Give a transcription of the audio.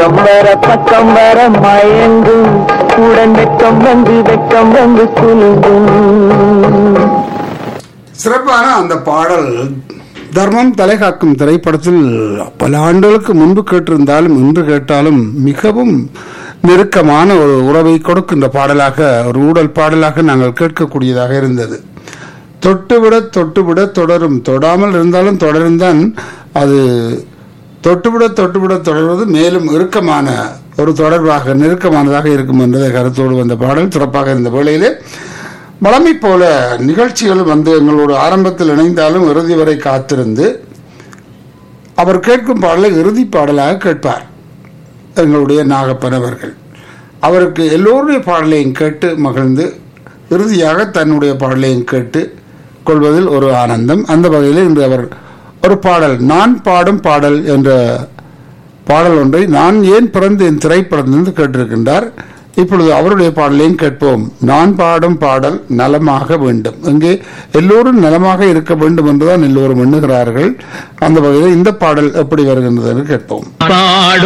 பக்கம் வர பக்கம் வர மயங்கும் உடன் வெக்கம் வந்து வெக்கம் வந்து குலுங்கும் சிறப்பான அந்த பாடல் தர்மம் தலைகாக்கும் திரைப்படத்தில் பல ஆண்டுகளுக்கு முன்பு கேட்டிருந்தாலும் இன்று கேட்டாலும் மிகவும் நெருக்கமான ஒரு உறவை கொடுக்கின்ற பாடலாக ஒரு ஊடல் பாடலாக நாங்கள் கேட்கக்கூடியதாக இருந்தது தொட்டுவிட தொட்டுவிட தொடரும் தொடாமல் இருந்தாலும் தொடர்ந்தான் அது தொட்டுவிட தொட்டுவிட தொடர்வது மேலும் இறுக்கமான ஒரு தொடர்பாக நெருக்கமானதாக இருக்கும் என்றதை கருத்தோடு வந்த பாடல் சிறப்பாக இருந்த வேளையிலே வளமை போல நிகழ்ச்சிகள் வந்து எங்களோட ஆரம்பத்தில் இணைந்தாலும் இறுதி வரை காத்திருந்து அவர் கேட்கும் பாடலை இறுதி பாடலாக கேட்பார் எங்களுடைய நாகப்பன் அவர்கள் அவருக்கு எல்லோருடைய பாடலையும் கேட்டு மகிழ்ந்து இறுதியாக தன்னுடைய பாடலையும் கேட்டு கொள்வதில் ஒரு ஆனந்தம் அந்த வகையில் இன்று அவர் ஒரு பாடல் நான் பாடும் பாடல் என்ற பாடல் ஒன்றை நான் ஏன் பிறந்தேன் திரைப்படத்திலிருந்து கேட்டிருக்கின்றார் இப்பொழுது அவருடைய பாடலையும் கேட்போம் நான் பாடும் பாடல் நலமாக வேண்டும் இங்கே எல்லோரும் நலமாக இருக்க வேண்டும் என்றுதான் எல்லோரும் எண்ணுகிறார்கள் அந்த வகையில் இந்த பாடல் எப்படி வருகின்றது என்று கேட்போம் பாடும்